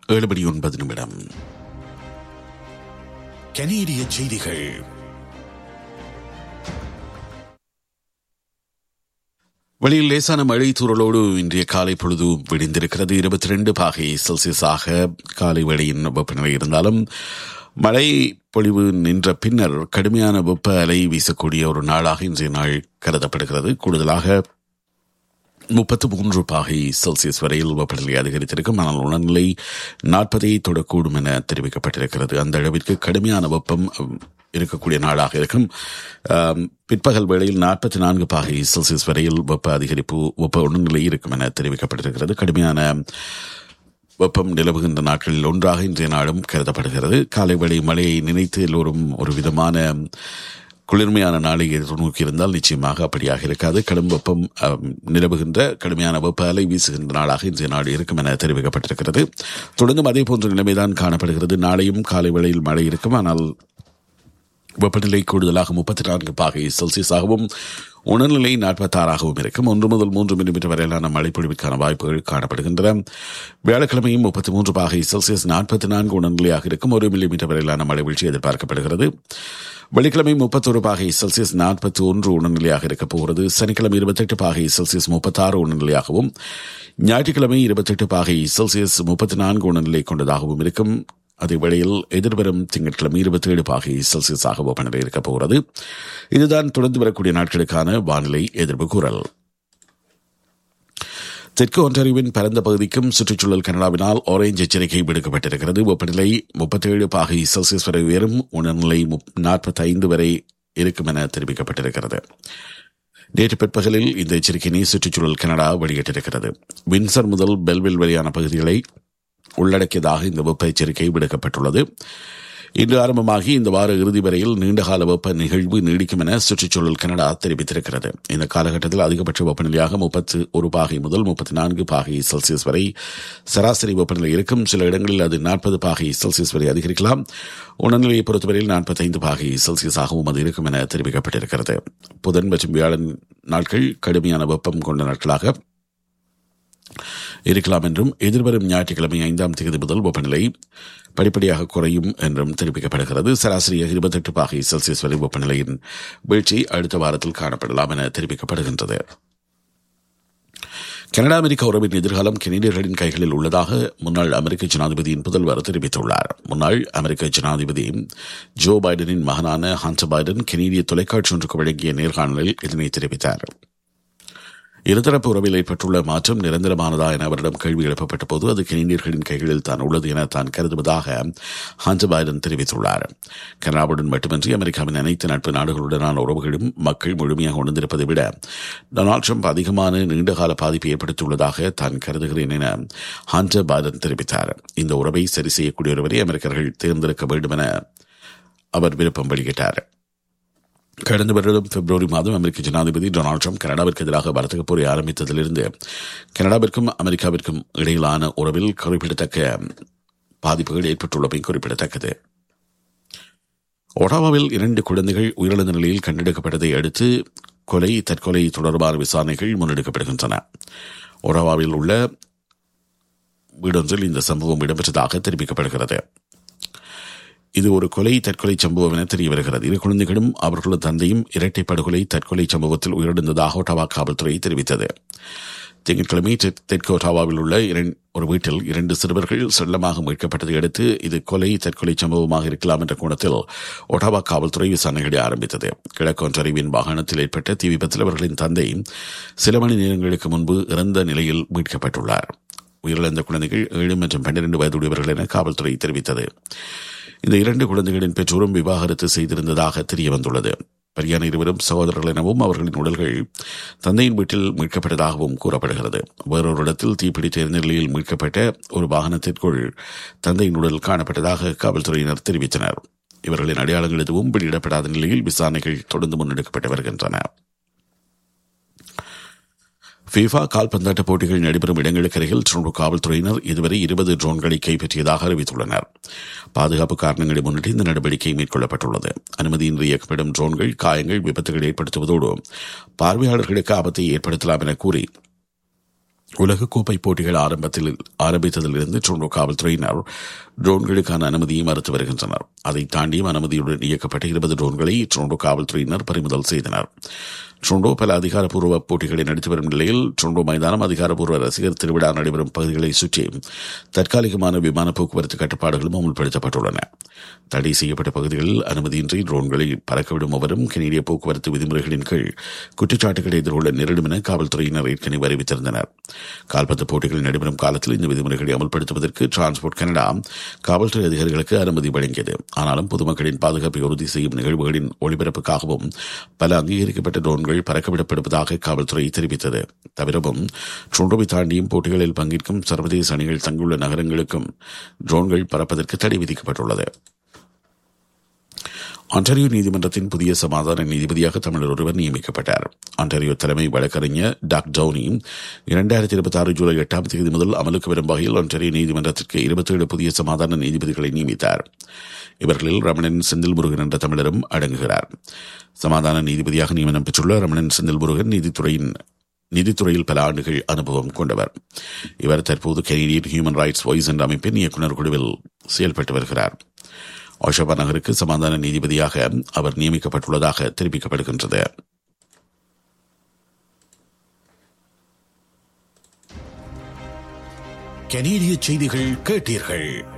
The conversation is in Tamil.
ஏழு மணி ஒன்பது நிமிடம் கனேடிய செய்திகள் வெளியில் லேசான மழை தூறலோடு இன்றைய காலை பொழுது விடிந்திருக்கிறது இருபத்தி ரெண்டு பாகை செல்சியஸாக காலை வேளையின் வெப்பநிலை இருந்தாலும் மழை பொழிவு நின்ற பின்னர் கடுமையான வெப்ப அலை வீசக்கூடிய ஒரு நாளாக இன்றைய நாள் கருதப்படுகிறது கூடுதலாக முப்பத்து மூன்று பாகை செல்சியஸ் வரையில் வெப்பநிலை அதிகரித்திருக்கும் ஆனால் உணர்நிலை நாற்பதை தொடக்கூடும் என தெரிவிக்கப்பட்டிருக்கிறது அந்த அளவிற்கு கடுமையான வெப்பம் இருக்கக்கூடிய நாளாக இருக்கும் பிற்பகல் வேளையில் நாற்பத்தி நான்கு பாகை செல்சியஸ் வரையில் வெப்ப அதிகரிப்பு வெப்ப உணர்நிலை இருக்கும் என தெரிவிக்கப்பட்டிருக்கிறது கடுமையான வெப்பம் நிலவுகின்ற நாட்களில் ஒன்றாக இன்றைய நாளும் கருதப்படுகிறது காலை வேளை மழையை நினைத்து எல்லோரும் ஒரு விதமான குளிர்மையான நாளை எதிர்நோக்கி இருந்தால் நிச்சயமாக அப்படியாக இருக்காது கடும் வெப்பம் நிலவுகின்ற கடுமையான வெப்ப அலை வீசுகின்ற நாளாக இன்றைய நாடு இருக்கும் என தெரிவிக்கப்பட்டிருக்கிறது தொடர்ந்தும் அதே போன்ற நிலைமைதான் காணப்படுகிறது நாளையும் காலை வேளையில் மழை இருக்கும் ஆனால் வெப்பநிலை கூடுதலாக முப்பத்தி நான்கு பாகை செல்சியஸாகவும் உணர்நிலை நாற்பத்தாறாகவும் இருக்கும் ஒன்று முதல் மூன்று மில்லிமீட்டர் வரையிலான மழைப்பொழிவுக்கான வாய்ப்புகள் காணப்படுகின்றன வியாழக்கிழமையும் முப்பத்தி மூன்று பாகை செல்சியஸ் நாற்பத்தி நான்கு உணர்நிலையாக இருக்கும் ஒரு மில்லிமீட்டர் வரையிலான மழை வீழ்ச்சி எதிர்பார்க்கப்படுகிறது வெள்ளிக்கிழமை முப்பத்தொரு பாகை செல்சியஸ் நாற்பத்தி ஒன்று உணர்நிலையாக இருக்கப் போகிறது சனிக்கிழமை இருபத்தெட்டு பாகை செல்சியஸ் முப்பத்தாறு உணர்நிலையாகவும் ஞாயிற்றுக்கிழமை இருபத்தெட்டு பாகை செல்சியஸ் முப்பத்தி நான்கு உணர்நிலை கொண்டதாகவும் இருக்கும் அதே வேளையில் எதிர்வரும் திங்கட்கிழமை இருபத்தி ஏழு பாகை செல்சியஸாக வெப்பநிலை இருக்கப் போகிறது இதுதான் தொடர்ந்து வரக்கூடிய நாட்களுக்கான வானிலை எதிர்ப்பு கூறல் தெற்கு ஒன்றாரியோவின் பரந்த பகுதிக்கும் சுற்றுச்சூழல் கனடாவினால் ஆரஞ்ச் எச்சரிக்கை விடுக்கப்பட்டிருக்கிறது வெப்பநிலை முப்பத்தேழு பாகை செல்சியஸ் வரை உயரும் உணர்நிலை நாற்பத்தைந்து வரை இருக்கும் என தெரிவிக்கப்பட்டிருக்கிறது நேற்று பிற்பகலில் இந்த எச்சரிக்கையினை சுற்றுச்சூழல் கனடா வெளியிட்டிருக்கிறது வின்சர் முதல் பெல்வில் வரையான பகுதிகளை உள்ளடக்கியதாக இந்த வெப்ப எச்சரிக்கை விடுக்கப்பட்டுள்ளது இன்று ஆரம்பமாகி இந்த வார இறுதி வரையில் நீண்டகால வெப்ப நிகழ்வு நீடிக்கும் என சுற்றுச்சூழல் கனடா தெரிவித்திருக்கிறது இந்த காலகட்டத்தில் அதிகபட்ச வெப்பநிலையாக முப்பத்து ஒரு பாகை முதல் முப்பத்தி நான்கு பாகை செல்சியஸ் வரை சராசரி வெப்பநிலை இருக்கும் சில இடங்களில் அது நாற்பது பாகை செல்சியஸ் வரை அதிகரிக்கலாம் உணர்நிலையை பொறுத்தவரையில் நாற்பத்தைந்து பாகை செல்சியஸாகவும் அது இருக்கும் என தெரிவிக்கப்பட்டிருக்கிறது புதன் மற்றும் வியாழன் நாட்கள் கடுமையான வெப்பம் கொண்ட நாட்களாக இருக்கலாம் என்றும் எதிர்வரும் ஞாயிற்றுக்கிழமை ஐந்தாம் தேதி முதல் வெப்பநிலை படிப்படியாக குறையும் என்றும் தெரிவிக்கப்படுகிறது சராசரியாக இருபத்தெட்டு பாகை செல்சியஸ் வரை வெப்பநிலையின் வீழ்ச்சி அடுத்த வாரத்தில் காணப்படலாம் என தெரிவிக்கப்படுகின்றது கனடா அமெரிக்க உறவின் எதிர்காலம் கெனடியர்களின் கைகளில் உள்ளதாக முன்னாள் அமெரிக்க ஜனாதிபதியின் புதல்வர் தெரிவித்துள்ளார் முன்னாள் அமெரிக்க ஜனாதிபதி ஜோ பைடனின் மகனான ஹான்சர் பைடன் கெனடிய தொலைக்காட்சி ஒன்றுக்கு வழங்கிய நேர்காணலில் இதனை தெரிவித்தார் இருதரப்பு உறவில் ஏற்பட்டுள்ள மாற்றம் நிரந்தரமானதா என அவரிடம் கேள்வி எழுப்பப்பட்ட போது அது கெனடியர்களின் கைகளில் தான் உள்ளது என தான் கருதுவதாக ஹான்சர் பைடன் தெரிவித்துள்ளார் கனடாவுடன் மட்டுமின்றி அமெரிக்காவின் அனைத்து நட்பு நாடுகளுடனான உறவுகளும் மக்கள் முழுமையாக உணர்ந்திருப்பதை விட டொனால்டு ட்ரம்ப் அதிகமான நீண்டகால பாதிப்பை ஏற்படுத்தியுள்ளதாக தான் கருதுகிறேன் என ஹான்சர் பைடன் தெரிவித்தார் இந்த உறவை சரி செய்யக்கூடிய ஒருவரை அமெரிக்கர்கள் தேர்ந்தெடுக்க வேண்டும் என அவர் விருப்பம் வெளியிட்டார் கடந்த வருடம் பிப்ரவரி மாதம் அமெரிக்க ஜனாதிபதி டொனால்டு ட்ரம்ப் கனடாவிற்கு எதிராக வர்த்தக போரை ஆரம்பித்ததிலிருந்து கனடாவிற்கும் அமெரிக்காவிற்கும் இடையிலான உறவில் குறிப்பிடத்தக்க பாதிப்புகள் ஏற்பட்டுள்ளமை குறிப்பிடத்தக்கது ஒடாவாவில் இரண்டு குழந்தைகள் உயிரிழந்த நிலையில் கண்டெடுக்கப்பட்டதை அடுத்து கொலை தற்கொலை தொடர்பான விசாரணைகள் முன்னெடுக்கப்படுகின்றன ஒடாவாவில் உள்ள வீடொன்றில் இந்த சம்பவம் இடம்பெற்றதாக தெரிவிக்கப்படுகிறது இது ஒரு கொலை தற்கொலை சம்பவம் என தெரிய வருகிறது இரு குழந்தைகளும் அவர்களது தந்தையும் இரட்டை படுகொலை தற்கொலை சம்பவத்தில் உயிரிழந்ததாக ஒட்டாவா காவல்துறை தெரிவித்தது திங்கட்கிழமை தெற்கு ஒட்டாவாவில் உள்ள ஒரு வீட்டில் இரண்டு சிறுவர்கள் செல்லமாக மீட்கப்பட்டதை அடுத்து இது கொலை தற்கொலை சம்பவமாக இருக்கலாம் என்ற கோணத்தில் ஒட்டாவா காவல்துறை விசாரணைகளை ஆரம்பித்தது கிழக்கு ஒன்றறிவின் வாகனத்தில் ஏற்பட்ட தீ விபத்தில் அவர்களின் தந்தை சில மணி நேரங்களுக்கு முன்பு இறந்த நிலையில் மீட்கப்பட்டுள்ளார் உயிரிழந்த குழந்தைகள் ஏழு மற்றும் பன்னிரண்டு வயதுடையவர்கள் என காவல்துறை தெரிவித்தது இந்த இரண்டு குழந்தைகளின் பெற்றோரும் விவாகரத்து செய்திருந்ததாக தெரிய வந்துள்ளது பரியான இருவரும் சகோதரர்கள் எனவும் அவர்களின் உடல்கள் தந்தையின் வீட்டில் மீட்கப்பட்டதாகவும் கூறப்படுகிறது வேறொரு இடத்தில் தீப்பிடித்த எரிந்த நிலையில் மீட்கப்பட்ட ஒரு வாகனத்திற்குள் தந்தையின் உடல் காணப்பட்டதாக காவல்துறையினர் தெரிவித்தனர் இவர்களின் அடையாளங்கள் எதுவும் வெளியிடப்படாத நிலையில் விசாரணைகள் தொடர்ந்து முன்னெடுக்கப்பட்டு வருகின்றன ஃபீஃபா கால்பந்தாட்ட போட்டிகள் நடைபெறும் இடங்களுக்கு அருகில் டொரண்டோ காவல்துறையினர் இதுவரை இருபது ட்ரோன்களை கைப்பற்றியதாக அறிவித்துள்ளனர் பாதுகாப்பு காரணங்களை முன்னிட்டு இந்த நடவடிக்கை மேற்கொள்ளப்பட்டுள்ளது அனுமதியின்றி இயக்கப்படும் ட்ரோன்கள் காயங்கள் விபத்துகள் ஏற்படுத்துவதோடு பார்வையாளர்களுக்கு ஆபத்தை ஏற்படுத்தலாம் என கூறி உலகக்கோப்பை போட்டிகள் ஆரம்பத்தில் ஆரம்பித்ததிலிருந்து டொரண்டோ காவல்துறையினர் ட்ரோன்களுக்கான அனுமதியை மறுத்து வருகின்றனர் அதை தாண்டியும் அனுமதியுடன் இயக்கப்பட்ட இருபது ட்ரோன்களை டொரண்டோ காவல்துறையினர் பறிமுதல் செய்தனர் டொரண்டோ பல அதிகாரப்பூர்வ போட்டிகளை நடத்தி வரும் நிலையில் டொரண்டோ மைதானம் அதிகாரப்பூர்வ ரசிகர் திருவிழா நடைபெறும் பகுதிகளை சுற்றி தற்காலிகமான விமான போக்குவரத்து கட்டுப்பாடுகளும் அமுல்படுத்தப்பட்டுள்ளன தடை செய்யப்பட்ட பகுதிகளில் அனுமதியின்றி ட்ரோன்களை பறக்கவிடும் அவரும் கனேடிய போக்குவரத்து விதிமுறைகளின் கீழ் குற்றச்சாட்டுகளை எதிர்கொள்ள நேரிடும் என காவல்துறையினர் ஏற்கனவே அறிவித்திருந்தனர் கால்பந்து போட்டிகள் நடைபெறும் காலத்தில் இந்த விதிமுறைகளை அமல்படுத்துவதற்கு டிரான்ஸ்போர்ட் கனடா காவல்துறை அதிகாரிகளுக்கு அனுமதி வழங்கியது ஆனாலும் பொதுமக்களின் பாதுகாப்பை உறுதி செய்யும் நிகழ்வுகளின் ஒளிபரப்புக்காகவும் பல அங்கீகரிக்கப்பட்ட ட்ரோன்கள் பறக்கவிடப்படுவதாக காவல்துறை தெரிவித்தது தவிரவும் ட்ரோண்டோவை தாண்டியும் போட்டிகளில் பங்கேற்கும் சர்வதேச அணிகள் தங்கியுள்ள நகரங்களுக்கும் ட்ரோன்கள் பறப்பதற்கு தடை விதிக்கப்பட்டுள்ளது ஆன்டாரியோ நீதிமன்றத்தின் புதிய சமாதான நீதிபதியாக தமிழர் ஒருவர் நியமிக்கப்பட்டார் ஆன்டாரியோ தலைமை வழக்கறிஞர் டாக் டவுனி இரண்டாயிரத்தி இருபத்தி ஆறு ஜூலை எட்டாம் தேதி முதல் அமலுக்கு வரும் வகையில் ஆன்டாரியோ நீதிமன்றத்திற்கு இருபத்தேழு புதிய சமாதான நீதிபதிகளை நியமித்தார் இவர்களில் ரமணன் செந்தில் முருகன் என்ற தமிழரும் அடங்குகிறார் சமாதான நீதிபதியாக நியமனம் பெற்றுள்ள ரமணன் செந்தில் முருகன் நீதித்துறையின் நிதித்துறையில் பல ஆண்டுகள் அனுபவம் கொண்டவர் இவர் தற்போது கெனடியன் ஹியூமன் ரைட்ஸ் வாய்ஸ் என்ற அமைப்பின் இயக்குநர் குழுவில் செயல்பட்டு வருகிறார் ஓஷபா நகருக்கு சமாதான நீதிபதியாக அவர் நியமிக்கப்பட்டுள்ளதாக தெரிவிக்கப்படுகின்றது கனேடிய செய்திகள் கேட்டீர்கள்